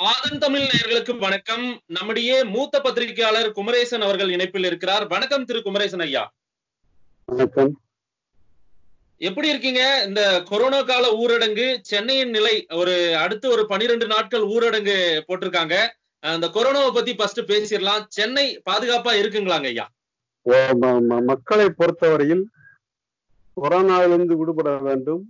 ஆதன் தமிழ் நேயர்களுக்கு வணக்கம் நம்முடைய மூத்த பத்திரிகையாளர் குமரேசன் அவர்கள் இணைப்பில் இருக்கிறார் வணக்கம் திரு குமரேசன் ஐயா வணக்கம் எப்படி இருக்கீங்க இந்த கொரோனா கால ஊரடங்கு சென்னையின் நிலை ஒரு அடுத்து ஒரு பனிரெண்டு நாட்கள் ஊரடங்கு போட்டிருக்காங்க அந்த கொரோனாவை பத்தி ஃபர்ஸ்ட் பேசிடலாம் சென்னை பாதுகாப்பா இருக்குங்களாங்க ஐயா ஓ- ம- ம- மக்களை பொறுத்தவரையில் கொரோனாவிலிருந்து விடுபட வேண்டும்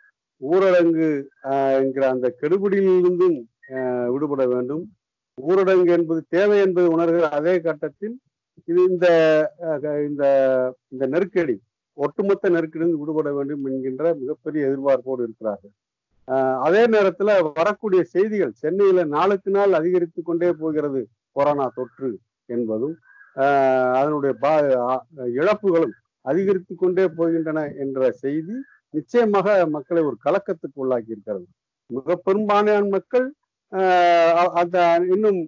ஊரடங்கு ஆஹ், என்கிற அந்த கெடுபிடியிலிருந்தும் ஆஹ், விடுபட வேண்டும் ஊரடங்கு என்பது தேவை என்பதை உணர்கிற அதே கட்டத்தில் இது இந்த ஆஹ், க- இந்த இந்த நெருக்கடி ஒட்டுமொத்த நெருக்கடியிலிருந்து விடுபட வேண்டும் என்கின்ற மிகப்பெரிய எதிர்பார்ப்போடு இருக்கிறார்கள் ஆஹ், அதே நேரத்துல வரக்கூடிய செய்திகள் சென்னையில நாளுக்கு நாள் அதிகரித்து கொண்டே போகிறது கொரோனா தொற்று என்பதும் ஆஹ், அதனுடைய பா- ஆ- இழப்புகளும் அதிகரித்து கொண்டே போகின்றன என்ற செய்தி நிச்சயமாக மக்களை ஒரு கலக்கத்துக்கு உள்ளாக்கி இருக்கிறது மிக பெரும்பாலான மக்கள் ஆஹ், அ- அந்த இன்னும்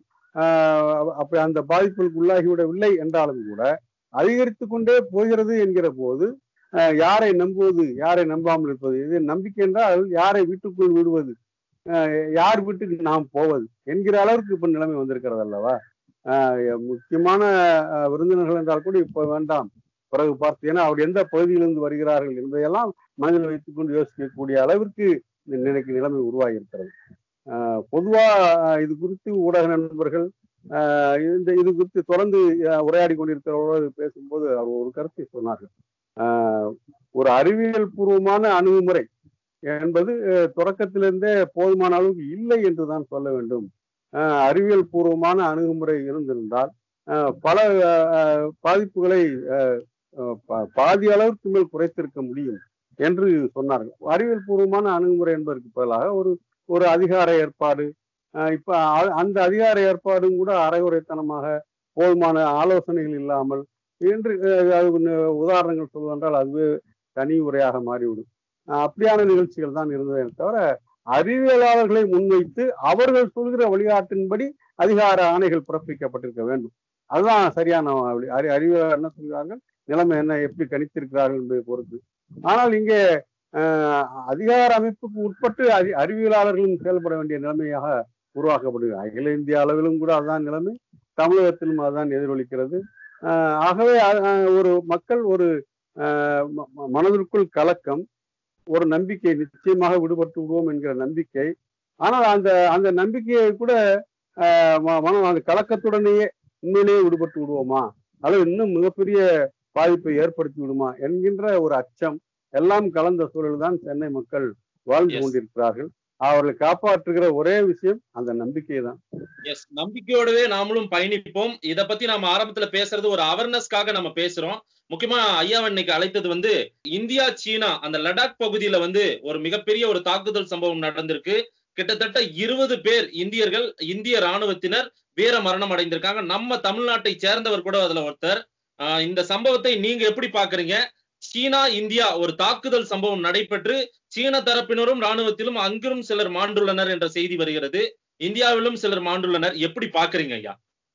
ஆஹ், அப்படி அந்த பாதிப்புகளுக்கு உள்ளாகிவிடவில்லை என்றாலும் கூட அதிகரித்து கொண்டே போகிறது என்கிற போது ஆஹ், யாரை நம்புவது யாரை நம்பாமல் இருப்பது இது நம்பிக்கை என்றால் யாரை வீட்டுக்குள் விடுவது ஆஹ், யார் வீட்டுக்கு நாம் போவது என்கிற அளவுக்கு இப்ப நிலைமை வந்திருக்கிறது அல்லவா ஆஹ், முக்கியமான ஆஹ், விருந்தினர்கள் என்றால் கூட இப்ப வேண்டாம் பிறகு பார்த்து ஏன்னா அவர் எந்த பகுதியிலிருந்து வருகிறார்கள் என்பதையெல்லாம் மனதில் வைத்துக்கொண்டு யோசிக்கக்கூடிய அளவிற்கு இந்த நிலைக்கு நிலைமை உருவாகி இருக்கிறது ஆஹ் பொதுவா ஆஹ் இது குறித்து ஊடக நண்பர்கள் ஆஹ் இந்த இது குறித்து தொடர்ந்து ஆஹ் உரையாடி கொண்டிருக்கிறவரோடு பேசும்போது அவர் ஒரு கருத்தை சொன்னார்கள் ஆஹ் ஒரு அறிவியல் பூர்வமான அணுகுமுறை என்பது ஆஹ் தொடக்கத்திலிருந்தே போதுமான அளவுக்கு இல்லை என்று தான் சொல்ல வேண்டும் ஆஹ் அறிவியல் பூர்வமான அணுகுமுறை இருந்திருந்தால் ஆஹ் பல ஆஹ் பாதிப்புகளை ஆஹ் ஆஹ் பா- பாதி அளவுக்கு மேல் குறைத்திருக்க முடியும் என்று சொன்னார்கள் அறிவியல் பூர்வமான அணுகுமுறை என்பதற்கு பதிலாக ஒரு ஒரு அதிகார ஏற்பாடு ஆஹ் இப்ப அ- அந்த அதிகார ஏற்பாடும் கூட அரைகுறைத்தனமாக போதுமான ஆலோசனைகள் இல்லாமல் என்று ஆஹ் அது ஒண்ணு உதாரணங்கள் சொல்வென்றால் அதுவே தனி உரையாக மாறிவிடும் ஆஹ் அப்படியான நிகழ்ச்சிகள் தான் இருந்ததே தவிர அறிவியலாளர்களை முன்வைத்து அவர்கள் சொல்கிற வழிகாட்டின்படி அதிகார ஆணைகள் பிறப்பிக்கப்பட்டிருக்க வேண்டும் அதுதான் சரியான வழி. அறி அறிவியலாளர் என்ன சொல்கிறார்கள் நிலைமை என்ன எப்படி கணித்திருக்கிறார்கள் என்பதை பொறுத்து ஆனால் இங்கே ஆஹ், அதிகார அமைப்புக்கு உட்பட்டு அறி அறிவியலாளர்களும் செயல்பட வேண்டிய நிலைமையாக உருவாக்கப்படுகிறது அகில இந்திய அளவிலும் கூட அதுதான் நிலைமை தமிழகத்திலும் அதுதான் எதிரொலிக்கிறது ஆஹ், ஆகவே அஹ், ஒரு மக்கள் ஒரு ஆஹ், ம- ம- மனதிற்குள் கலக்கம் ஒரு நம்பிக்கை நிச்சயமாக விடுபட்டு விடுவோம் என்கிற நம்பிக்கை ஆனால் அந்த அந்த நம்பிக்கையை கூட ஆஹ், ம- மனம் அந்த கலக்கத்துடனேயே உண்மையிலேயே விடுபட்டு விடுவோமா அல்லது இன்னும் மிகப்பெரிய பாதிப்பை ஏற்படுத்தி விடுமா என்கின்ற ஒரு அச்சம் எல்லாம் கலந்த சூழல் தான் சென்னை மக்கள் வாழ்ந்து Yes. கொண்டிருக்கிறார்கள் அவர்களை காப்பாற்றுகிற ஒரே விஷயம் அந்த நம்பிக்கை தான் எஸ் நம்பிக்கையோடவே நாமளும் பயணிப்போம் இத பத்தி நாம ஆரம்பத்துல பேசுறது ஒரு அவேர்னஸ்க்காக நம்ம பேசுறோம் முக்கியமா ஐயா இன்னைக்கு அழைத்தது வந்து இந்தியா சீனா அந்த லடாக் பகுதியில வந்து ஒரு மிகப்பெரிய ஒரு தாக்குதல் சம்பவம் நடந்திருக்கு கிட்டத்தட்ட இருபது பேர் இந்தியர்கள் இந்திய ராணுவத்தினர் வீர மரணம் அடைந்திருக்காங்க நம்ம தமிழ்நாட்டை சேர்ந்தவர் கூட அதுல ஒருத்தர் ஆஹ் இந்த சம்பவத்தை நீங்க எப்படி பாக்குறீங்க சீனா இந்தியா ஒரு தாக்குதல் சம்பவம் நடைபெற்று சீன தரப்பினரும் ராணுவத்திலும் அங்கிரும் சிலர் மாண்டுள்ளனர் என்ற செய்தி வருகிறது இந்தியாவிலும் சிலர் மாண்டுள்ளனர் எப்படி பாக்குறீங்க ஐயா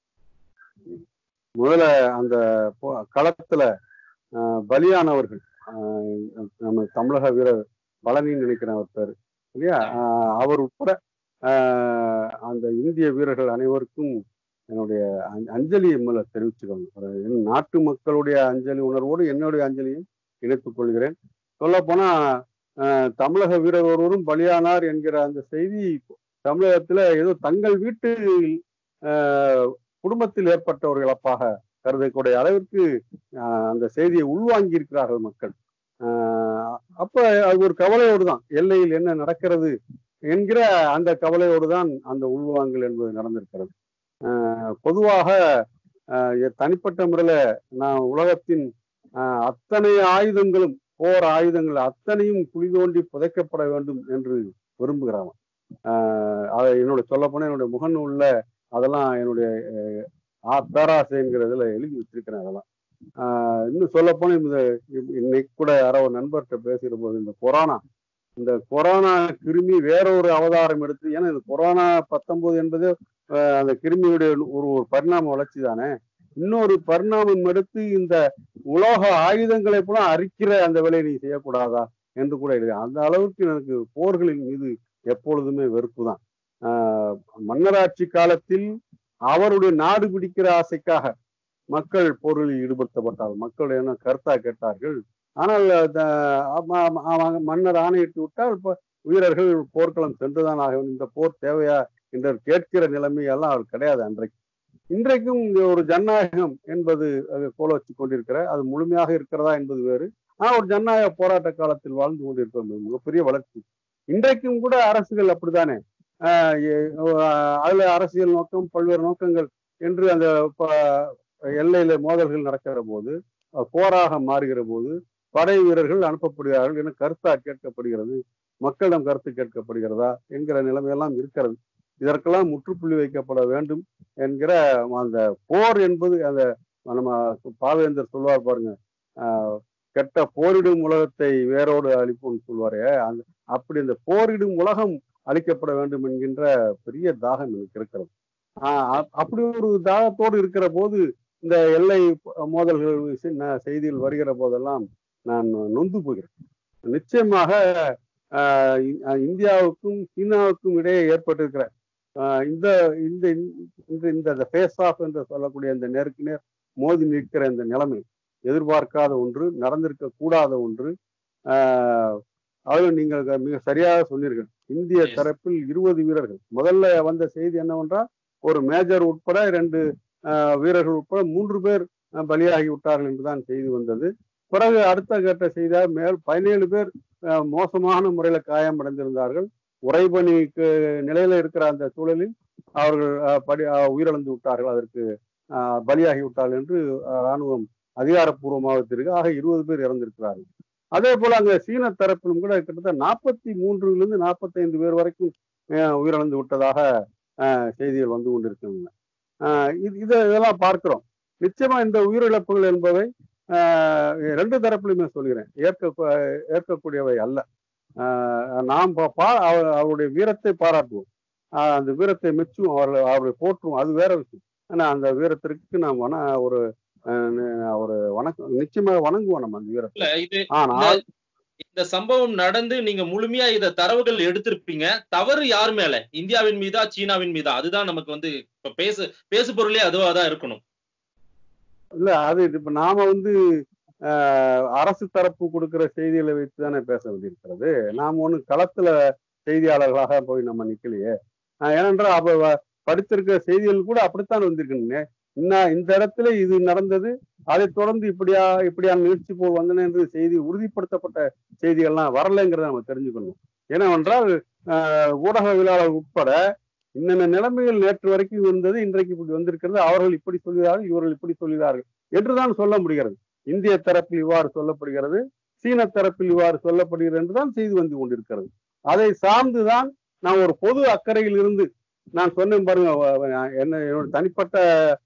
முதல்ல அந்த போ- களத்துல ஆஹ், பலியானவர்கள் ஆஹ், நம்ம தமிழக வீரர் பழனின்னு நினைக்கிற ஒருத்தர் இல்லையா ஆஹ், அவர் உட்பட ஆஹ், அந்த இந்திய வீரர்கள் அனைவருக்கும் என்னுடைய அஞ்- அஞ்சலியை முதல்ல தெரிவிச்சுக்கணும் ஒரு என் நாட்டு மக்களுடைய அஞ்சலி உணர்வோடு என்னுடைய அஞ்சலியும் இணைத்துக் கொள்கிறேன் சொல்ல போனா தமிழக வீரர் ஒருவரும் பலியானார் என்கிற அந்த செய்தி தமிழகத்துல ஏதோ தங்கள் வீட்டு ஆஹ், குடும்பத்தில் ஏற்பட்ட ஒரு இழப்பாக கருதக்கூடிய அளவிற்கு ஆஹ், அந்த செய்தியை உள்வாங்கி இருக்கிறார்கள் மக்கள் ஆஹ், அப்ப அது ஒரு கவலையோடு தான் எல்லையில் என்ன நடக்கிறது என்கிற அந்த கவலையோடு தான் அந்த உள்வாங்கல் என்பது நடந்திருக்கிறது ஆஹ், பொதுவாக ஆஹ், எ- தனிப்பட்ட முறையில நான் உலகத்தின் ஆஹ், அத்தனை ஆயுதங்களும் போர் ஆயுதங்கள் அத்தனையும் குழி தோண்டி புதைக்கப்பட வேண்டும் என்று விரும்புகிறவன் ஆஹ், அதை என்னோட சொல்ல போனா என்னுடைய முகநூல்ல அதெல்லாம் என்னுடைய அஹ், ஆ- பேராசை என்கிறதுல எழுதி வச்சிருக்கிறேன் அதெல்லாம் ஆஹ், இன்னும் சொல்ல போனா இந்த இ- இன்னைக்கு கூட யாரோ ஒரு நண்பர்கிட்ட பேசுகிற போது இந்த கொரோனா இந்த கொரோனா கிருமி வேற ஒரு அவதாரம் எடுத்து ஏன்னா இந்த கொரோனா பத்தொன்பது என்பது ஆஹ், அந்த கிருமியுடைய ஒரு ஒரு பரிணாம வளர்ச்சி தானே இன்னொரு பரிணாமம் எடுத்து இந்த உலோக ஆயுதங்களை கூட அரிக்கிற அந்த வேலையை நீ செய்யக்கூடாதா என்று கூட எழுதி அந்த அளவுக்கு எனக்கு போர்களின் மீது எப்பொழுதுமே வெறுப்பு தான் ஆஹ் மன்னராட்சி காலத்தில் அவருடைய நாடு பிடிக்கிற ஆசைக்காக மக்கள் போரில் ஈடுபடுத்தப்பட்டார்கள் மக்கள் என்ன கருத்தா கேட்டார்கள் ஆனால் அந்த ஆமா, ஆமா, ஆமா, மன்னர் ஆணையிட்டு விட்டால் இப்ப வீரர்கள் போர்க்களம் சென்றுதான் ஆக வேண்டும் இந்த போர் தேவையா என்று கேட்கிற நிலைமை எல்லாம் அவர் கிடையாது அன்றைக்கு இன்றைக்கும் இந்த ஒரு ஜனநாயகம் என்பது அது கோல வச்சு கொண்டிருக்கிற அது முழுமையாக இருக்கிறதா என்பது வேறு ஆனா ஒரு ஜனநாயக போராட்ட காலத்தில் வாழ்ந்து கொண்டிருக்கிறோம் மிகப்பெரிய வளர்ச்சி இன்றைக்கும் கூட அரசுகள் அப்படித்தானே ஆஹ் எ- ஆஹ் அதுல அரசியல் நோக்கம் பல்வேறு நோக்கங்கள் என்று அந்த ப- எல்லையில மோதல்கள் நடக்கிற போது அஹ் போராக மாறுகிற போது படை வீரர்கள் அனுப்பப்படுகிறார்கள் என கருத்தா கேட்கப்படுகிறது மக்களிடம் கருத்து கேட்கப்படுகிறதா என்கிற நிலைமையெல்லாம் இருக்கிறது இதற்கெல்லாம் முற்றுப்புள்ளி வைக்கப்பட வேண்டும் என்கிற அந்த போர் என்பது அந்த நம்ம பாவேந்தர் சொல்வார் பாருங்க ஆஹ் கெட்ட போரிடும் உலகத்தை வேரோடு அழிப்போம்னு சொல்வாரே அந்த அப்படி அந்த போரிடும் உலகம் அழிக்கப்பட வேண்டும் என்கின்ற பெரிய தாகம் எனக்கு இருக்கிறது ஆஹ் அ- அப்படி ஒரு தாகத்தோடு இருக்கிற போது இந்த எல்லை மோதல்கள் சி- ந- செய்தியில் வருகிற போதெல்லாம் நான் நொந்து போகிறேன் நிச்சயமாக ஆஹ் இ- அஹ் இந்தியாவுக்கும் சீனாவுக்கும் இடையே ஏற்பட்டிருக்கிற ஆஹ் இந்த இந்த இந்த இந்த ஃபேஸ் ஆஃப் என்று சொல்லக்கூடிய இந்த நேருக்கு நேர் மோதி நிற்கிற இந்த நிலைமை எதிர்பார்க்காத ஒன்று நடந்திருக்க கூடாத ஒன்று ஆஹ் அதில் நீங்கள் மிக சரியாக சொன்னீர்கள் இந்திய Yes. தரப்பில் இருபது வீரர்கள் முதல்ல வந்த செய்தி என்னவென்றால் ஒரு மேஜர் உட்பட ரெண்டு ஆஹ் வீரர்கள் உட்பட மூன்று பேர் ஆஹ் பலியாகி விட்டார்கள் என்றுதான் செய்தி வந்தது பிறகு அடுத்த கட்ட செய்தியாக மேல் பதினேழு பேர் ஆஹ் மோசமான முறையில காயமடைந்திருந்தார்கள் உறைபனிக்கு நிலையில இருக்கிற அந்த சூழலில் அவர்கள் ஆஹ் படி ஆஹ் உயிரிழந்து விட்டார்கள் அதற்கு ஆஹ் பலியாகி விட்டார்கள் என்று ஆஹ் ராணுவம் அதிகாரப்பூர்வமாக தெரிவிக்க ஆக இருபது பேர் இறந்திருக்கிறார்கள் அதே போல அங்க சீன தரப்பிலும் கூட கிட்டத்தட்ட நாற்பத்தி மூன்றிலிருந்து நாற்பத்தைந்து பேர் வரைக்கும் ஆஹ் உயிரிழந்து விட்டதாக ஆஹ் செய்திகள் வந்து கொண்டிருக்கின்றன ஆஹ் இது இதை இதெல்லாம் பார்க்கிறோம் நிச்சயமா இந்த உயிரிழப்புகள் என்பவை ஆஹ் ரெண்டு தரப்பிலுமே சொல்கிறேன் ஏற்க ஏற்கக்கூடியவை அல்ல ஆஹ் நாம் பா- பா- அவர் அவருடைய வீரத்தை பாராட்டுவோம் ஆஹ் அந்த வீரத்தை மெச்சும் அவர்களை அவர்களை போற்றுவோம் அது வேற விஷயம் ஆனா அந்த வீரத்திற்கு நாம் வன ஒரு ஆஹ் ஒரு வணக்கம் நிச்சயமாக வணங்குவோம் நம்ம அந்த வீரத்தை இல்ல இது ஆனால் இந்த சம்பவம் நடந்து நீங்க முழுமையா இத தரவுகள் எடுத்திருப்பீங்க தவறு யார் மேல இந்தியாவின் மீதா சீனாவின் மீதா அதுதான் நமக்கு வந்து இப்ப பேசு பேசு பொருளே அதுவா தான் இருக்கணும் இல்ல அது இப்ப நாம வந்து ஆஹ், அரசு தரப்பு கொடுக்கிற செய்திகளை வைத்து தானே பேச வேண்டியிருக்கிறது நாம் ஒண்ணு களத்துல செய்தியாளர்களாக போய் நம்ம நிக்கலையே ஆஹ், ஏனென்றால் அப்ப வ- படித்திருக்கிற செய்திகள் கூட அப்படித்தான் வந்திருக்குங்க இன்னும் இந்த இடத்துல இது நடந்தது அதைத் தொடர்ந்து இப்படியா இப்படியான நிகழ்ச்சி போல் வந்தன என்று செய்தி உறுதிப்படுத்தப்பட்ட செய்திகள்லாம் வரலைங்கிறத நம்ம தெரிஞ்சுக்கணும் ஏனென்றால் ஆஹ், ஊடகவியலாளர் உட்பட இன்னென்ன நிலைமைகள் நேற்று வரைக்கும் இருந்தது இன்றைக்கு இப்படி வந்திருக்கிறது அவர்கள் இப்படி சொல்கிறார்கள் இவர்கள் இப்படி சொல்கிறார்கள் என்றுதான் சொல்ல முடிகிறது இந்திய தரப்பில் இவ்வாறு சொல்லப்படுகிறது சீன தரப்பில் இவ்வாறு சொல்லப்படுகிறது என்றுதான் செய்தி வந்து கொண்டிருக்கிறது அதை சார்ந்துதான் நான் ஒரு பொது அக்கறையில் இருந்து நான் சொன்னேன் பாருங்க வ- வ- என்ன என்னோட தனிப்பட்ட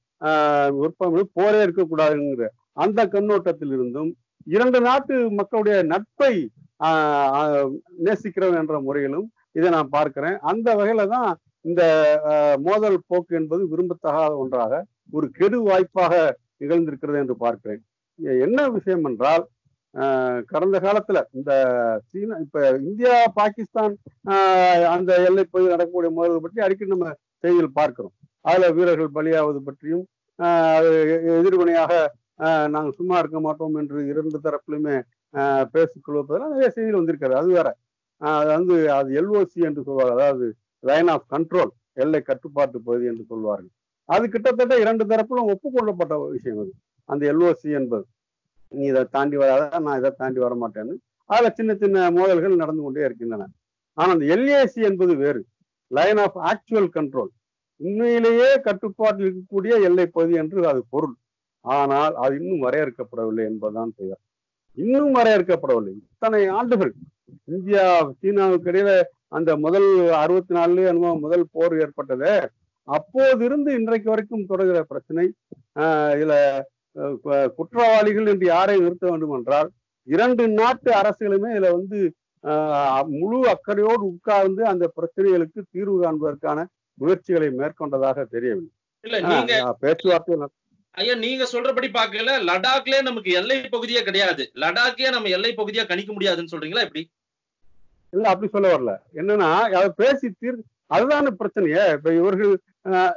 ஆஹ், விருப்பம் வந்து போரே இருக்கக்கூடாதுங்கிற அந்த கண்ணோட்டத்தில் இருந்தும் இரண்டு நாட்டு மக்களுடைய நட்பை ஆஹ், ஆஹ், நேசிக்கிறவன் என்ற முறையிலும் இதை நான் பார்க்கிறேன் அந்த வகையில தான் இந்த ஆஹ், மோதல் போக்கு என்பது விரும்பத்தகாத ஒன்றாக ஒரு கெடு வாய்ப்பாக நிகழ்ந்திருக்கிறது என்று பார்க்கிறேன் எ- என்ன விஷயம் என்றால் ஆஹ், கடந்த காலத்துல இந்த சீனா இப்ப இந்தியா பாகிஸ்தான் ஆஹ், அந்த எல்லை பகுதியில் நடக்கக்கூடிய மோதல் பற்றி அடிக்கடி நம்ம செய்தியில் பார்க்கிறோம் அதுல வீரர்கள் பலியாவது பற்றியும் ஆஹ், அது எ- எதிர்வினையாக ஆஹ், நாங்க சும்மா இருக்க மாட்டோம் என்று இரண்டு தரப்பிலுமே ஆஹ், பேசிக்கொள்வதெல்லாம் நிறைய செய்திகள் வந்திருக்கிறது அது வேற ஆஹ், அது வந்து அது எல்ஓசி என்று சொல்வாங்க அதாவது லைன் ஆஃப் கண்ட்ரோல் எல்லை கட்டுப்பாட்டு பகுதி என்று சொல்வார்கள் அது கிட்டத்தட்ட இரண்டு தரப்பிலும் ஒப்புக்கொள்ளப்பட்ட ஒரு விஷயம் அது அந்த எல்ஓசி என்பது நீ இதை தாண்டி வராத நான் இதை தாண்டி வர மாட்டேன்னு அதுல சின்ன சின்ன மோதல்கள் நடந்து கொண்டே இருக்கின்றன ஆனா அந்த எல்ஏசி என்பது வேறு லைன் ஆஃப் ஆக்சுவல் கண்ட்ரோல் உண்மையிலேயே கட்டுப்பாட்டில் இருக்கக்கூடிய எல்லை பகுதி என்று அது பொருள் ஆனால் அது இன்னும் வரையறுக்கப்படவில்லை என்பதுதான் பெயர் இன்னும் வரையறுக்கப்படவில்லை இத்தனை ஆண்டுகள் இந்தியா சீனாவுக்கு இடையில அந்த முதல் அறுபத்தி நாலுலயே என்னமோ முதல் போர் ஏற்பட்டதே அப்போதிருந்து இன்றைக்கு வரைக்கும் தொடர்கிற பிரச்சனை ஆஹ் இதுல அஹ், கு- குற்றவாளிகள் என்று யாரை நிறுத்த வேண்டும் என்றால் இரண்டு நாட்டு அரசுகளுமே இதுல வந்து ஆஹ், முழு அக்கறையோடு உட்கார்ந்து அந்த பிரச்சனைகளுக்கு தீர்வு காண்பதற்கான முயற்சிகளை மேற்கொண்டதாக தெரியவில்லை இல்ல நீங்க ஆஹ், பேச்சுவார்த்தை நட- ஐயா நீங்க சொல்றபடி பார்க்கல லடாக்லயே நமக்கு எல்லை பகுதியே கிடையாது லடாக்கே நம்ம எல்லை பகுதியா கணிக்க முடியாதுன்னு சொல்றீங்களா எப்படி இல்ல அப்படி சொல்ல வரல என்னன்னா அதை பேசி தீர் அதுதானே பிரச்சனையே இப்ப இவர்கள் ஆஹ்,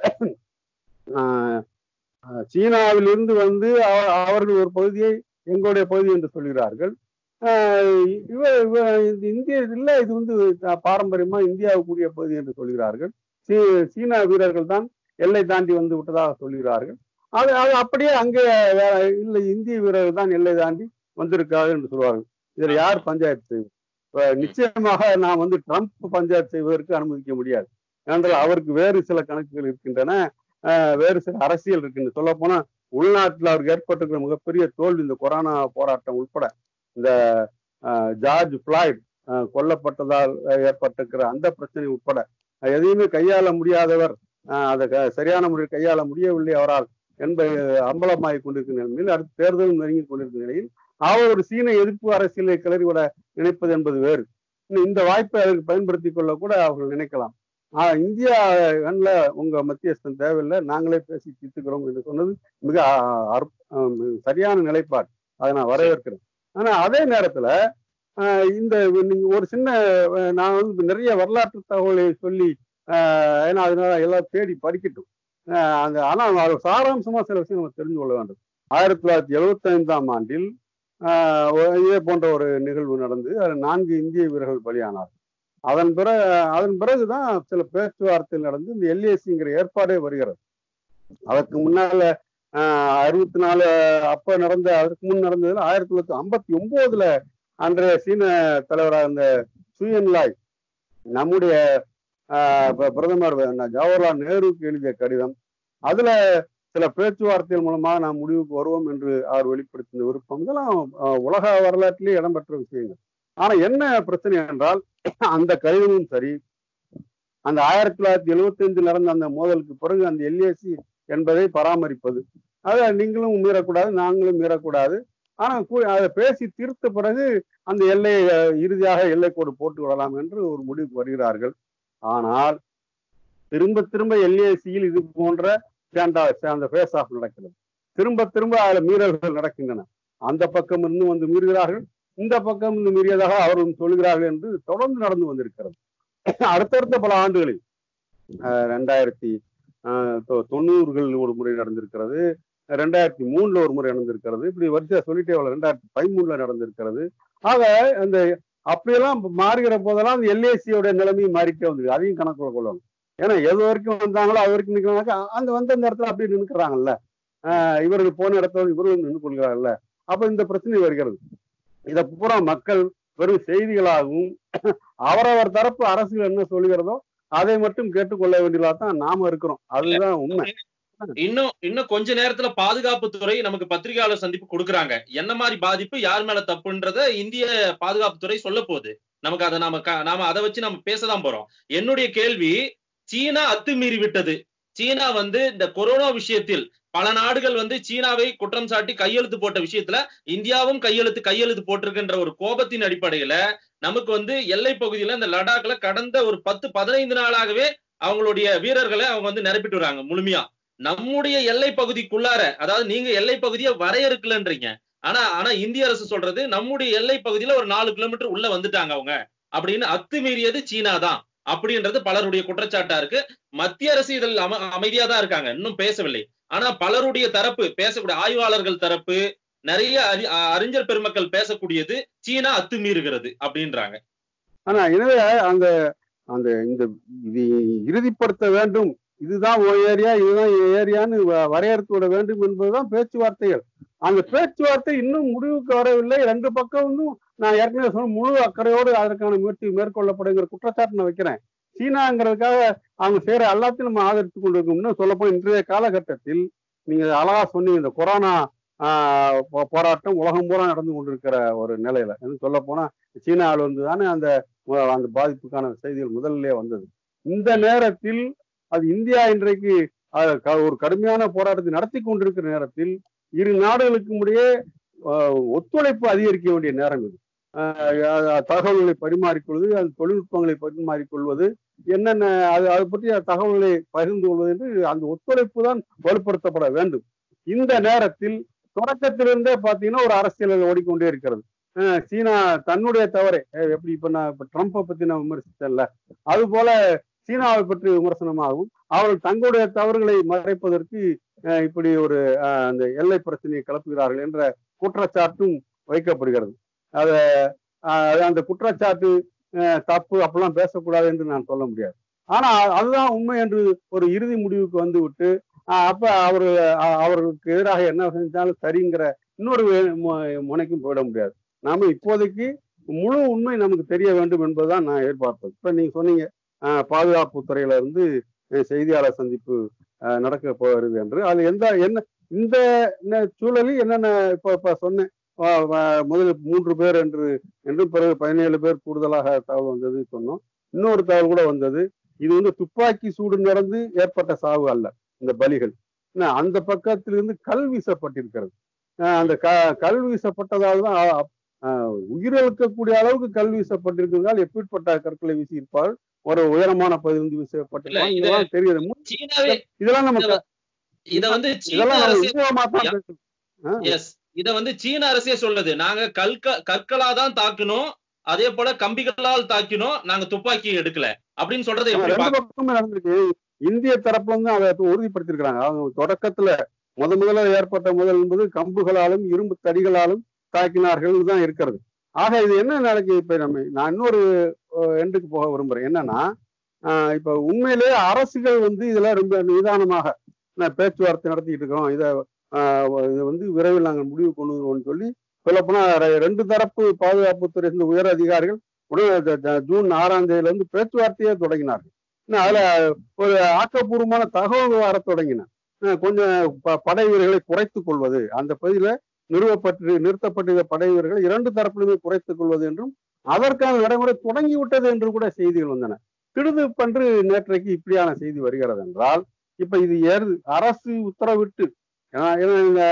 ஆஹ், ஆஹ், சீனாவிலிருந்து வந்து அவ- அவர்கள் ஒரு பகுதியை எங்களுடைய பகுதி என்று சொல்கிறார்கள் ஆஹ், இவ இவ- இது இந்திய இல்ல இது வந்து பாரம்பரியமா இந்தியாவுக்குரிய பகுதி என்று சொல்கிறார்கள் சீ- சீன வீரர்கள் தான் எல்லை தாண்டி வந்து விட்டதாக சொல்கிறார்கள் அது அது அப்படியே அங்கே வே- இல்லை இந்திய வீரர்கள் தான் எல்லை தாண்டி வந்திருக்கார்கள் என்று சொல்வார்கள் இதுல யார் பஞ்சாயத்து செய்வது இப்ப நிச்சயமாக நான் வந்து ட்ரம்ப் பஞ்சாயத்து செய்வதற்கு அனுமதிக்க முடியாது ஏனென்றால் அவருக்கு வேறு சில கணக்குகள் இருக்கின்றன ஆஹ் வேறு சில அரசியல் இருக்கின்றன சொல்ல போனா உள்நாட்டில் அவருக்கு ஏற்பட்டிருக்கிற மிகப்பெரிய தோல்வி இந்த கொரோனா போராட்டம் உட்பட இந்த ஆஹ் ஜார்ஜ் பிளாய்ட் ஆஹ் கொல்லப்பட்டதால் ஏற்பட்டிருக்கிற அந்த பிரச்சனை உட்பட ஆஹ் எதையுமே கையாள முடியாதவர் ஆஹ் அதை க- சரியான முறையில் கையாள முடியவில்லை அவரால் என்பது அம்பலமாகி கொண்டிருக்கிற நிலையில் அடுத்து தேர்தலும் நெருங்கி கொண்டிருக்கிற நிலையில் அவர் ஒரு சீன எதிர்ப்பு அரசியலை கிளறிவிட நினைப்பது என்பது வேறு இன்னும் இந்த வாய்ப்பை அதற்கு பயன்படுத்திக் கொள்ள கூட அவர்கள் நினைக்கலாம் ஆஹ் இந்தியா வேண்ல உங்க மத்தியஸ்தம் தேவையில்லை நாங்களே பேசி தீர்த்துக்கிறோம் என்று சொன்னது மிக ஆஹ், அற்ப- ஆஹ், சரியான நிலைப்பாடு அதை நான் வரவேற்கிறேன் ஆனா அதே நேரத்துல ஆஹ், இந்த நீங்க ஒரு சின்ன ஆஹ், நான் வந்து நிறைய வரலாற்று தகவலை சொல்லி ஆஹ், ஏன்னா அதனால எல்லாம் தேடி படிக்கட்டும் ஆஹ், அந்த ஆனா அது சாராம்சமா சில விஷயம் நம்ம தெரிஞ்சு கொள்ள வேண்டும் ஆயிரத்தி தொள்ளாயிரத்தி எழுபத்தி ஐந்தாம் ஆண்டில் ஆஹ், ஒரு- இதே போன்ற ஒரு நிகழ்வு நடந்து அதில் நான்கு இந்திய வீரர்கள் பலியானார் அதன் பிறகு அதன் பிறகுதான் சில பேச்சுவார்த்தைகள் நடந்து இந்த எல்ஏசிங்கிற ஏற்பாடே வருகிறது அதற்கு முன்னால ஆஹ், அறுபத்தி நாலு அப்ப நடந்த அதற்கு முன் நடந்ததுல ஆயிரத்தி தொள்ளாயிரத்தி ஐம்பத்தி ஒன்பதுல அன்றைய சீன தலைவராக இருந்த சுயன்லாய் நம்முடைய ஆஹ், ப- பிரதமர் ந- ஜவஹர்லால் நேருவுக்கு எழுதிய கடிதம் அதுல சில பேச்சுவார்த்தைகள் மூலமாக நாம் முடிவுக்கு வருவோம் என்று அவர் வெளிப்படுத்தின விருப்பம் இதெல்லாம் ஆஹ், உலக வரலாற்றிலே இடம்பெற்ற விஷயங்கள் ஆனா என்ன பிரச்சனை என்றால் அந்த கடிதமும் சரி அந்த ஆயிரத்தி தொள்ளாயிரத்தி எழுபத்தி அஞ்சில் நடந்த அந்த மோதலுக்கு பிறகு அந்த எல்ஏசி என்பதை பராமரிப்பது அதை நீங்களும் மீறக்கூடாது நாங்களும் மீறக்கூடாது ஆனா கூ- அதை பேசி தீர்த்த பிறகு அந்த எல்லையை அஹ், இறுதியாக எல்லைக்கோடு போட்டு விடலாம் என்று ஒரு முடிவுக்கு வருகிறார்கள் ஆனால் திரும்ப திரும்ப எல்ஏசியில் இது போன்ற ஸ்டாண்டா அந்த ஃபேஸ் ஆஃப் நடக்கிறது திரும்ப திரும்ப அதுல மீறல்கள் நடக்கின்றன அந்த பக்கம் இருந்து வந்து மீறுகிறார்கள் இந்த பக்கம் இருந்து மீறியதாக அவர்களும் சொல்கிறார்கள் என்று தொடர்ந்து நடந்து வந்திருக்கிறது அடுத்தடுத்த பல ஆண்டுகளில் அஹ், ரெண்டாயிரத்தி அஹ், தொ- தொண்ணூறுகள் ஒரு முறை நடந்திருக்கிறது ரெண்டாயிரத்தி மூணுல ஒரு முறை நடந்திருக்கிறது இப்படி வரிசையா சொல்லிட்டே வரல ரெண்டாயிரத்தி பதிமூணுல நடந்திருக்கிறது ஆக அந்த அப்படியெல்லாம் மாறுகிற போதெல்லாம் அந்த எல்ஏசியோட நிலைமையும் மாறிட்டே வந்திருக்கு அதையும் கணக்குல கொள்ளணும் ஏன்னா எது வரைக்கும் வந்தாங்களோ அது வரைக்கும் நிற்கிறாங்க அந்த வந்த இந்த இடத்துல அப்படியே நின்னுக்கிறாங்கல்ல ஆஹ் இவர்கள் போன இடத்துல இவர்களும் நின்று கொள்கிறாங்கல்ல அப்ப இந்த பிரச்சனை வருகிறது இதை பூரா மக்கள் வெறும் செய்திகளாகவும் அவரவர் தரப்பு அரசுகள் என்ன சொல்லுகிறதோ அதை மட்டும் கேட்டுக்கொள்ள வேண்டியதா தான் நாம இருக்கிறோம் அதுதான் உண்மை இன்னும் இன்னும் கொஞ்ச நேரத்துல பாதுகாப்பு துறை நமக்கு பத்திரிகையாளர் சந்திப்பு கொடுக்குறாங்க என்ன மாதிரி பாதிப்பு யார் மேல தப்புன்றத இந்திய பாதுகாப்பு துறை சொல்ல போகுது நமக்கு அதை நாம க- நாம அதை வச்சு நம்ம பேசதான் போறோம் என்னுடைய கேள்வி சீனா அத்துமீறி விட்டது சீனா வந்து இந்த கொரோனா விஷயத்தில் பல நாடுகள் வந்து சீனாவை குற்றம் சாட்டி கையெழுத்து போட்ட விஷயத்துல இந்தியாவும் கையெழுத்து கையெழுத்து போட்டிருக்கின்ற ஒரு கோபத்தின் அடிப்படையில நமக்கு வந்து எல்லை பகுதியில இந்த லடாக்ல கடந்த ஒரு பத்து பதினைந்து நாளாகவே அவங்களுடைய வீரர்களை அவங்க வந்து நிரப்பிட்டு வராங்க முழுமையா நம்முடைய எல்லை பகுதிக்குள்ளார அதாவது நீங்க எல்லை பகுதியை வரையறுக்கலன்றீங்க ஆனா ஆனா இந்திய அரசு சொல்றது நம்முடைய எல்லை பகுதியில ஒரு நாலு கிலோமீட்டர் உள்ள வந்துட்டாங்க அவங்க அப்படின்னு அத்துமீறியது சீனா தான் அப்படின்றது பலருடைய குற்றச்சாட்டா இருக்கு மத்திய அரசு இதில் அம அமைதியா தான் இருக்காங்க இன்னும் பேசவில்லை ஆனா பலருடைய தரப்பு பேசக்கூடிய ஆய்வாளர்கள் தரப்பு நிறைய அறி அ- அறிஞர் பெருமக்கள் பேசக்கூடியது சீனா அத்துமீறுகிறது அப்படின்றாங்க ஆனா எனவே அந்த அந்த இந்த இது இறுதிப்படுத்த வேண்டும் இதுதான் ஓ ஏரியா இதுதான் ஏரியான்னு வ- வரையறுத்து விட வேண்டும் என்பதுதான் பேச்சுவார்த்தைகள் அந்த பேச்சுவார்த்தை இன்னும் முடிவுக்கு வரவில்லை ரெண்டு பக்கம் இன்னும் நான் ஏற்கனவே சொன்ன முழு அக்கறையோடு அதற்கான முயற்சி மேற்கொள்ளப்படுங்கிற குற்றச்சாட்டு நான் வைக்கிறேன் சீனாங்கிறதுக்காக அவங்க செய்யற எல்லாத்தையும் நம்ம ஆதரித்து கொண்டிருக்கோம் இன்னும் சொல்லப்போனா இன்றைய காலகட்டத்தில் நீங்க அழகா சொன்னீங்க இந்த கொரோனா ஆஹ், போ- போராட்டம் உலகம் பூரா நடந்து கொண்டிருக்கிற ஒரு நிலையில சொல்ல போனா சீனாவில் வந்து தானே அந்த மு- அந்த பாதிப்புக்கான செய்திகள் முதல்ல வந்தது இந்த நேரத்தில் அது இந்தியா இன்றைக்கு அஹ், க- ஒரு கடுமையான போராட்டத்தை நடத்தி கொண்டிருக்கிற நேரத்தில் இரு நாடுகளுக்கும் இடையே அஹ், ஒத்துழைப்பு அதிகரிக்க வேண்டிய நேரம் இது அஹ், அஹ், தகவல்களை பரிமாறிக்கொள்வது அந்த தொழில்நுட்பங்களை பரிமாறிக்கொள்வது என்னென்ன அது அதை பற்றிய தகவல்களை பகிர்ந்து கொள்வது என்று அந்த ஒத்துழைப்பு தான் வலுப்படுத்தப்பட வேண்டும் இந்த நேரத்தில் தொடக்கத்திலிருந்தே பார்த்தீங்கன்னா ஒரு அரசியல் ஓடிக்கொண்டே இருக்கிறது அஹ் சீனா தன்னுடைய தவறை அஹ் எப்படி இப்ப நான் இப்ப ட்ரம்ப்பை பத்தி நான் விமர்சித்தேன்ல அது போல சீனாவை பற்றி விமர்சனமாகவும் அவர்கள் தங்களுடைய தவறுகளை மறைப்பதற்கு அஹ், இப்படி ஒரு அஹ், அந்த எல்லை பிரச்சனையை கிளப்புகிறார்கள் என்ற குற்றச்சாட்டும் வைக்கப்படுகிறது அத அஹ், அந்த குற்றச்சாட்டு அஹ், தப்பு அப்படிலாம் பேசக்கூடாது என்று நான் சொல்ல முடியாது ஆனா அதுதான் உண்மை என்று ஒரு இறுதி முடிவுக்கு வந்து விட்டு அஹ், அப்ப அவர் அவர்களுக்கு எதிராக என்ன செஞ்சாலும் சரிங்கிற இன்னொரு வே- மு- முனைக்கும் போயிட முடியாது நாம இப்போதைக்கு முழு உண்மை நமக்கு தெரிய வேண்டும் என்பதுதான் நான் எதிர்பார்ப்பது இப்ப நீங்க சொன்னீங்க அஹ், பாதுகாப்பு துறையில இருந்து அஹ், செய்தியாளர் சந்திப்பு அஹ், நடக்க போகிறது என்று அது எந்த என்ன இந்த ந- சூழலில் என்னென்ன இப்ப இப்ப சொன்னேன் வ- வ- முதல் மூன்று பேர் என்று என்று பிறகு பதினேழு பேர் கூடுதலாக தகவல் வந்தது சொன்னோம் இன்னொரு தகவல் கூட வந்தது இது வந்து துப்பாக்கி சூடு நடந்து ஏற்பட்ட சாவு அல்ல இந்த பலிகள் என்ன, அந்த பக்கத்திலிருந்து கல் வீசப்பட்டிருக்கிறது அஹ் அந்த க கல் வீசப்பட்டதால் தான் அ- அஹ் உயிரிழக்கக்கூடிய அளவுக்கு கல் வீசப்பட்டிருக்கிறதால் எப்படிப்பட்ட கற்களை வீசி இருப்பார்கள் ஒரு உயரமான பகுதியிலிருந்து இல்ல, வீசப்பட்டிருப்பாங்க இது- இதெல்லாம் தெரியுது மு- சீனாவே இதெல்லாம் நம்ம இத வந்து சீன இதெல்லாம் நம்ம அரசே விவரமா தான் யா. பேசணும். ஆ, எஸ் இத வந்து சீன அரசே சொல்லுது நாங்க கற்க கற்களா தான் தாக்கினோம் அதே போல கம்பிகளால் தாக்கினோம் நாங்க துப்பாக்கி எடுக்கல அப்படின்னு சொல்றதை ஆமா, எப்படி ரெண்டு பாக்க- பக்கமுமே நடந்திருக்கு இந்திய தரப்புல இருந்து அதை இப்ப உறுதிப்படுத்திருக்கிறாங்க அவங்க தொடக்கத்துல முத முதல்ல ஏற்பட்ட முதல் என்பது கம்புகளாலும் இரும்பு தடிகளாலும் தாக்கினார்கள் தான் இருக்கிறது ஆக இது என்ன நடக்கு இப்ப நம்ம நான் இன்னொரு அஹ், எண்டுக்கு போக விரும்புறேன் என்னன்னா ஆஹ், இப்ப உண்மையிலேயே அரசுகள் வந்து இதுல ரொம்ப நிதானமாக நான் பேச்சுவார்த்தை நடத்திட்டு இருக்கிறோம் இதை இதை வந்து விரைவில் நாங்கள் முடிவு கொண்டு வருவோம்னு சொல்லி சொல்லப்போனா ரெ- ரெண்டு தரப்பு பாதுகாப்புத்துறை சேர்ந்த உயர் அதிகாரிகள் உடனே ஜ- ஜ- ஜூன் ஆறாம் தேதியில இருந்து பேச்சுவார்த்தையே தொடங்கினார்கள் இன்னும் அதுல ஒரு ஆக்கப்பூர்வமான தகவல் வர தொடங்கின அஹ் கொஞ்சம் ப- படை வீரர்களை குறைத்துக் கொள்வது அந்த பகுதியில நிறுவப்பட்டு நிறுத்தப்பட்டிருந்த படை வீரர்களை இரண்டு தரப்பிலுமே குறைத்துக் கொள்வது என்றும் அதற்கான நடைமுறை தொடங்கி விட்டது என்று கூட செய்திகள் வந்தன திடுதிப்பென்று நேற்றைக்கு இப்படியான செய்தி வருகிறது என்றால் இப்ப இது ஏறு அரசு உத்தரவிட்டு ஏன்னா ஏன்னா இந்த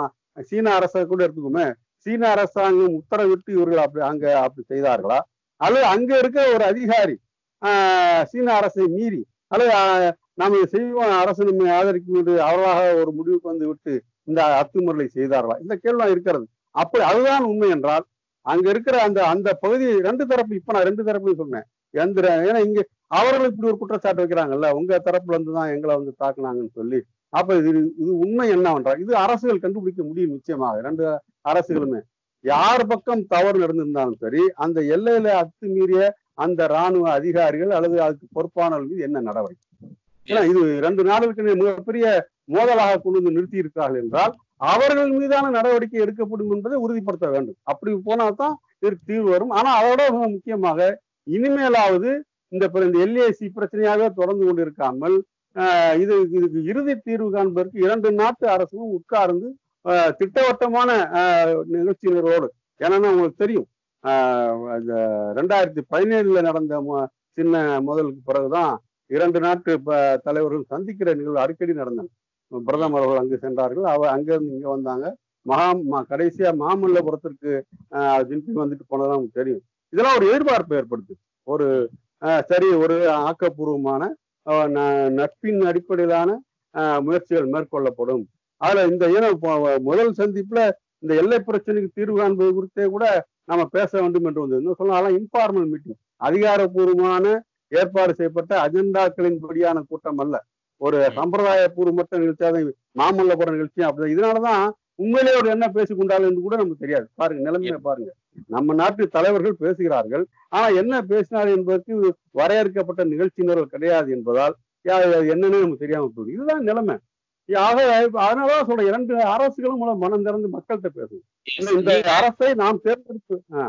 சீன அரசை கூட எடுத்துக்கோமே சீன அரசாங்கம் உத்தரவிட்டு இவர்கள் அப்படி அங்க அப்படி செய்தார்களா அல்லது அங்க இருக்க ஒரு அதிகாரி ஆஹ், சீன அரசை மீறி அல்லது ஆஹ், நாம் இதை செய்வோம் அரசு நம்மை ஆதரிக்கும் என்று அவர்களாக ஒரு முடிவுக்கு வந்து விட்டு இந்த அத்துமுறையை செய்தார்களா இந்த கேள்வி இருக்கிறது அப்படி அதுதான் உண்மை என்றால் அங்க இருக்கிற அந்த அந்த பகுதி ரெண்டு தரப்பு இப்ப நான் ரெண்டு தரப்புலையும் சொன்னேன் எந்த ஏன்னா இங்க அவர்கள் இப்படி ஒரு குற்றச்சாட்டு வைக்கிறாங்கல்ல உங்க தரப்புல இருந்து தான் எங்களை வந்து தாக்குனாங்கன்னு சொல்லி அப்ப இது இது உண்மை என்னவென்றால் இது அரசுகள் கண்டுபிடிக்க முடியும் நிச்சயமாக ரெண்டு அரசுகளுமே யார் பக்கம் தவறு நடந்திருந்தாலும் சரி அந்த எல்லையில அத்துமீறிய அந்த ராணுவ அதிகாரிகள் அல்லது அதுக்கு பொறுப்பானவர்கள் மீது என்ன நடவடிக்கை ஏன்னா இது ரெண்டு நாடுகளுக்கு மிகப்பெரிய மோதலாக கொண்டு வந்து நிறுத்தி இருக்கிறார்கள் என்றால் அவர்கள் மீதான நடவடிக்கை எடுக்கப்படும் என்பதை உறுதிப்படுத்த வேண்டும் அப்படி போனால்தான் இதற்கு தீர்வு வரும் ஆனா அதோட மிக முக்கியமாக இனிமேலாவது இந்த பிற- இந்த எல்ஏசி பிரச்சனையாகவே தொடர்ந்து கொண்டு இருக்காமல் ஆஹ் இது இதுக்கு இறுதி தீர்வு காண்பதற்கு இரண்டு நாட்டு அரசும் உட்கார்ந்து ஆஹ் திட்டவட்டமான ஆஹ் நிகழ்ச்சியினரோடு ஏன்னா உங்களுக்கு தெரியும் ஆஹ் அந்த ரெண்டாயிரத்தி பதினேழுல நடந்த மு- சின்ன முதலுக்கு பிறகுதான் இரண்டு நாட்டு ப- தலைவர்கள் சந்திக்கிற நிகழ்வு அடிக்கடி நடந்தன பிரதமர் அவர்கள் அங்கு சென்றார்கள் அவ அங்கிருந்து இங்க வந்தாங்க மகா ம- கடைசியா மாமல்லபுரத்திற்கு ஆஹ் ஜின்பிங் வந்துட்டு போனதான் நமக்கு தெரியும் இதெல்லாம் ஒரு எதிர்பார்ப்பு ஏற்படுத்து ஒரு ஆஹ் சரி ஒரு ஆக்கப்பூர்வமான ஆஹ் ந- நட்பின் அடிப்படையிலான ஆஹ் முயற்சிகள் மேற்கொள்ளப்படும் அதுல இந்த ஏன்னா இப்போ முதல் சந்திப்புல இந்த எல்லை பிரச்சனைக்கு தீர்வு காண்பது குறித்தே கூட நம்ம பேச வேண்டும் என்று வந்தது இன்னும் சொல்லலாம் இன்ஃபார்மல் மீட்டிங் அதிகாரப்பூர்வமான ஏற்பாடு செய்யப்பட்ட அஜெண்டாக்களின் படியான கூட்டம் அல்ல ஒரு சம்பிரதாயபூர்வமற்ற நிகழ்ச்சியாக மாமல்லபுரம் நிகழ்ச்சி அப்படி இதனாலதான் உண்மையிலேயே ஒரு என்ன பேசிக் கொண்டார்கள் என்று கூட நமக்கு தெரியாது பாருங்க நிலைமையை பாருங்க நம்ம நாட்டு தலைவர்கள் பேசுகிறார்கள் ஆனா என்ன பேசினார் என்பதற்கு வரையறுக்கப்பட்ட நிகழ்ச்சியினர்கள் கிடையாது என்பதால் யா- யா- என்னன்னு நமக்கு தெரியாம போகுது இதுதான் நிலைமை ஆக அதனாலதான் சொல்றேன் இரண்டு அரசுகளும் மூலம் மனம் திறந்து மக்கள்கிட்ட பேசும் இந்த- இந்த நீங்க- அரசை நாம் தேர்ந்தெடுத்து ஆ,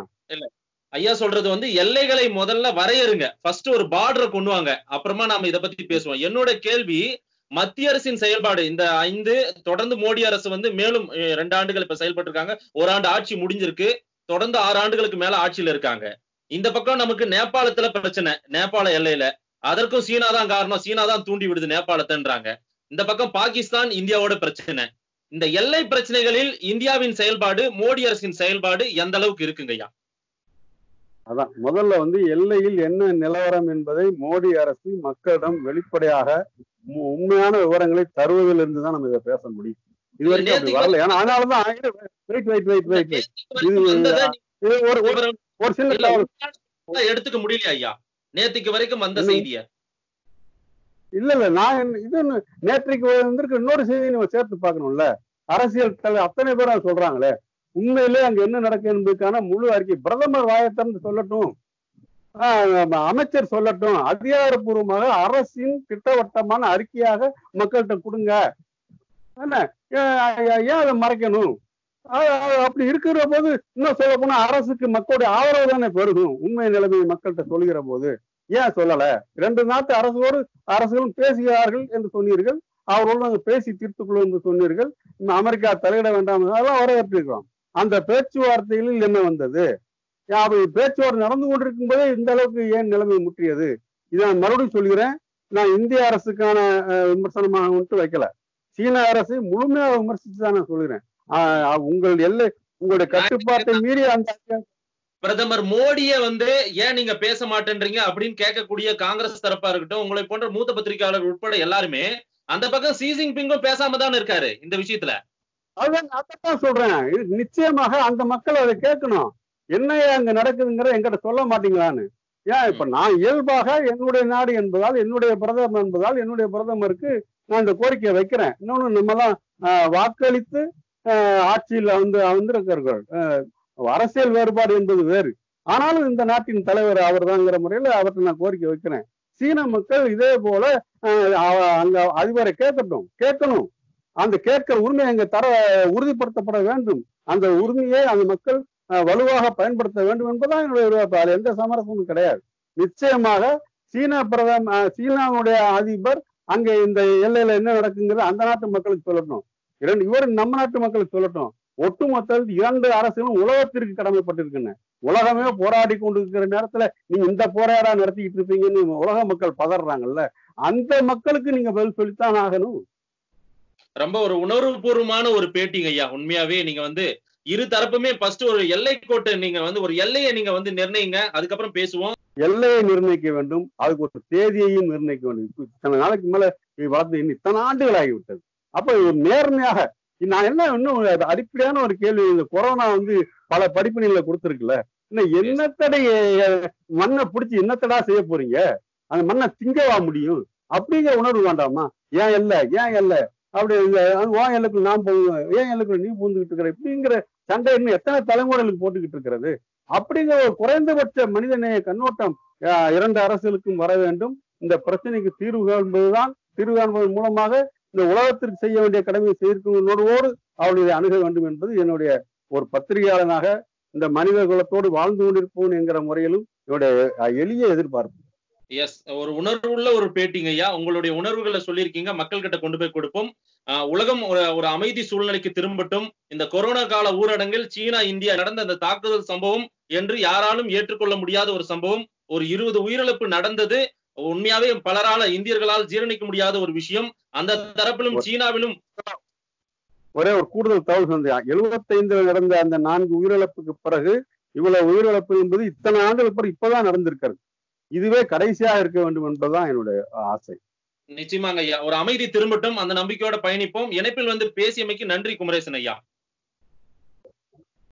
ஐயா சொல்றது வந்து எல்லைகளை முதல்ல வரையறுங்க ஃபர்ஸ்ட் ஒரு பார்டரை கொண்டு வாங்க அப்புறமா நாம இத பத்தி பேசுவோம் என்னோட கேள்வி மத்திய அரசின் செயல்பாடு இந்த ஐந்து தொடர்ந்து மோடி அரசு வந்து மேலும் அஹ், ரெண்டு ஆண்டுகள் இப்ப செயல்பட்டு இருக்காங்க ஒரு ஆண்டு ஆட்சி முடிஞ்சிருக்கு தொடர்ந்து ஆறு ஆண்டுகளுக்கு மேல ஆட்சியில இருக்காங்க இந்த பக்கம் நமக்கு நேபாளத்துல பிரச்சனை நேபாள எல்லையில அதற்கும் சீனா தான் காரணம் சீனா தான் தூண்டி விடுது நேபாளத்தன்றாங்க இந்த பக்கம் பாகிஸ்தான் இந்தியாவோட பிரச்சனை இந்த எல்லை பிரச்சனைகளில் இந்தியாவின் செயல்பாடு மோடி அரசின் செயல்பாடு எந்த அளவுக்கு இருக்குங்க ஐயா அதான் முதல்ல வந்து எல்லையில் என்ன நிலவரம் என்பதை மோடி அரசு மக்களிடம் வெளிப்படையாக உ- உண்மையான விவரங்களை தருவதிலிருந்து தான் நம்ம இதை பேச முடியும் இது வரைக்கும் அப்படி நேத்துக்கு வரல ஏன்னா அதனாலதான் wait wait wait wait wait இது வந்ததை இது ஒரு ஒரு- ஒரு சின்ன இல்ல, தகவல் உண்மையான எடுத்துக்க முடியலையா ஐயா நேத்திக்கு வரைக்கும் வந்த இல்லை. செய்திய இல்ல இல்ல நான் என்ன- இது ஒண்ணு- நேற்றைக்கு வந்திருக்க இன்னொரு செய்தியை நம்ம சேர்த்து பார்க்கணும்ல அரசியல் தலை அத்தனை பேரும் அதை சொல்றாங்களே உண்மையிலே அங்க என்ன நடக்குது என்பதற்கான முழு அறிக்கை பிரதமர் வாயை திறந்து சொல்லட்டும் ஆஹ் அமைச்சர் சொல்லட்டும் அதிகாரப்பூர்வமாக அரசின் திட்டவட்டமான அறிக்கையாக மக்கள்கிட்ட கொடுங்க என்ன ஏன் ஏன் அதை மறைக்கணும் அஹ் அஹ் அப்படி இருக்கிற போது இன்னும் சொல்ல போனா அரசுக்கு மக்களுடைய ஆதரவு தானே பெருகும் உண்மை நிலைமையை மக்கள்கிட்ட சொல்லுகிற போது ஏன் சொல்லல ரெண்டு நாட்டு அரசோடு அரசுகளும் பேசுகிறார்கள் என்று சொன்னீர்கள் அவர்களோடு நாங்கள் பேசி தீர்த்துக் கொள்வோம் என்று சொன்னீர்கள் இன்னும் அமெரிக்கா தலையிட வேண்டாம் அதெல்லாம் வரவேற்றிருக்கிறோம் அந்த பேச்சுவார்த்தைகளில் என்ன வந்தது அப்படி பேச்சுவார்த்தை நடந்து கொண்டிருக்கும் போதே இந்த அளவுக்கு ஏன் நிலைமை முற்றியது இதை நான் மறுபடியும் சொல்கிறேன் நான் இந்திய அரசுக்கான அஹ், விமர்சனமாக மட்டும் வைக்கல சீன அரசை முழுமையாக விமர்சித்து தான் நான் சொல்கிறேன் ஆஹ் உங்கள் எல்லை உங்களுடைய கட்டுப்பாட்டை மீறி அந்த பிரதமர் மோடிய வந்து ஏன் நீங்க பேச மாட்டேன்றீங்க அப்படின்னு கேட்கக்கூடிய காங்கிரஸ் தரப்பா இருக்கட்டும் உங்களை போன்ற மூத்த பத்திரிகையாளர் உட்பட எல்லாருமே அந்த பக்கம் சி ஜின்பிங்கும் பேசாம தான் இருக்காரு இந்த விஷயத்துல அதான் அதான் சொல்றேன் இது நிச்சயமாக அந்த மக்கள் அதை கேட்கணும் என்ன அங்க நடக்குதுங்கிற என்கிட்ட சொல்ல மாட்டீங்களான்னு ஏன் இப்ப நான் இயல்பாக என்னுடைய நாடு என்பதால் என்னுடைய பிரதமர் என்பதால் என்னுடைய பிரதமருக்கு நான் இந்த கோரிக்கையை வைக்கிறேன் இன்னொன்னு நம்மலாம் ஆஹ், வாக்களித்து ஆஹ், ஆட்சியில் வந்து வந்திருக்கிறார்கள் ஆஹ், அரசியல் வேறுபாடு என்பது வேறு ஆனாலும் இந்த நாட்டின் தலைவர் அவர்தாங்கிற முறையில அவர்கிட்ட நான் கோரிக்கை வைக்கிறேன் சீன மக்கள் இதே போல ஆஹ், அவ- அங்க அதிபரை கேட்கட்டும் கேட்கணும் அந்த கேட்கிற உரிமை அங்க தர உறுதிப்படுத்தப்பட வேண்டும் அந்த உரிமையை அந்த மக்கள் அஹ், வலுவாக பயன்படுத்த வேண்டும் என்பதுதான் என்னுடைய விருப்பம் அதுல எந்த சமரசமும் கிடையாது நிச்சயமாக சீன பிரதம அஹ், சீனாவுடைய அதிபர் அங்க இந்த எல்லையில என்ன நடக்குங்கிறது அந்த நாட்டு மக்களுக்கு சொல்லட்டும் இரண்டு இவர் நம்ம நாட்டு மக்களுக்கு சொல்லட்டும் ஒட்டுமொத்த இரண்டு அரசுகளும் உலகத்திற்கு கடமைப்பட்டிருக்குன்னு உலகமே போராடி கொண்டிருக்கிற நேரத்துல நீங்க இந்த போராடா நடத்திக்கிட்டு இருப்பீங்கன்னு உலக மக்கள் பதறாங்கல்ல அந்த மக்களுக்கு நீங்க பதில் சொல்லித்தான் ஆகணும் ரொம்ப ஒரு உணர்வுபூர்வமான ஒரு பேட்டிங்க ஐயா உண்மையாவே நீங்க வந்து இரு தரப்புமே ஃபர்ஸ்ட் ஒரு எல்லை கோட்டை நீங்க வந்து ஒரு எல்லையை நீங்க வந்து நிர்ணயிங்க அதுக்கப்புறம் பேசுவோம் எல்லையை நிர்ணயிக்க வேண்டும் அதுக்கு ஒரு தேதியையும் நிர்ணயிக்க வேண்டும் இப்ப இத்தனை நாளைக்கு மேல இது வளர்ந்து இன்னும் இத்தனை ஆண்டுகள் ஆகிவிட்டது அப்ப இது நேர்மையாக நான் என்ன இன்னும் அது அடிப்படையான ஒரு கேள்வி இந்த கொரோனா வந்து பல படிப்பினைகளை கொடுத்துருக்குல்ல இன்னும் என்னத்தடை அஹ், மண்ணை பிடிச்சி என்னத்தடா செய்ய போறீங்க அந்த மண்ணை திங்கவா முடியும் அப்படிங்கிற உணர்வு வேண்டாமா ஏன் இல்ல ஏன் இல்ல அப்படி இந்த உன் எல்லைக்குள்ள நான் போகுவேன் ஏன் எல்லைக்குள்ள நீ பூந்துகிட்டு இருக்கிற இப்படிங்கிற சண்டை இன்னும் எத்தனை தலைமுறைகளுக்கு போட்டுக்கிட்டு இருக்கிறது அப்படிங்கிற ஒரு குறைந்தபட்ச மனிதநேய கண்ணோட்டம் அஹ், இரண்டு அரசுகளுக்கும் வர வேண்டும் இந்த பிரச்சனைக்கு தீர்வு காண்பதுதான் தீர்வு காண்பதன் மூலமாக இந்த உலகத்திற்கு செய்ய வேண்டிய கடமையை செய்திருக்கும் உணர்வோடு அவர்களை அணுக வேண்டும் என்பது என்னுடைய ஒரு பத்திரிகையாளனாக இந்த மனித குலத்தோடு வாழ்ந்து கொண்டிருப்போம் என்கிற முறையிலும் என்னுடைய அஹ், எளிய எதிர்பார்ப்பு எஸ் ஒரு உணர்வுள்ள ஒரு பேட்டிங்க ஐயா உங்களுடைய உணர்வுகளை சொல்லியிருக்கீங்க மக்கள் கிட்ட கொண்டு போய் கொடுப்போம் ஆஹ் உலகம் ஒரு ஒரு அமைதி சூழ்நிலைக்கு திரும்பட்டும் இந்த கொரோனா கால ஊரடங்கில் சீனா இந்தியா நடந்த அந்த தாக்குதல் சம்பவம் என்று யாராலும் ஏற்றுக்கொள்ள முடியாத ஒரு சம்பவம் ஒரு இருபது உயிரிழப்பு நடந்தது உண்மையாவே பலரால இந்தியர்களால் ஜீரணிக்க முடியாத ஒரு விஷயம் அந்த தரப்பிலும் சீனாவிலும் ஒரே ஒரு கூடுதல் தகவல் சந்தேகம் எழுபத்தைந்துல நடந்த அந்த நான்கு உயிரிழப்புக்கு பிறகு இவ்வளவு உயிரிழப்பு என்பது இத்தனை ஆண்டுகள் பிறகு இப்பதான் நடந்திருக்கிறது இதுவே கடைசியாக இருக்க வேண்டும் என்பதுதான் என்னுடைய ஆசை நிச்சயமாங்க ஐயா ஒரு அமைதி திரும்பட்டும் அந்த நம்பிக்கையோட பயணிப்போம் இணைப்பில் வந்து பேசியமைக்கு நன்றி குமரேசன் ஐயா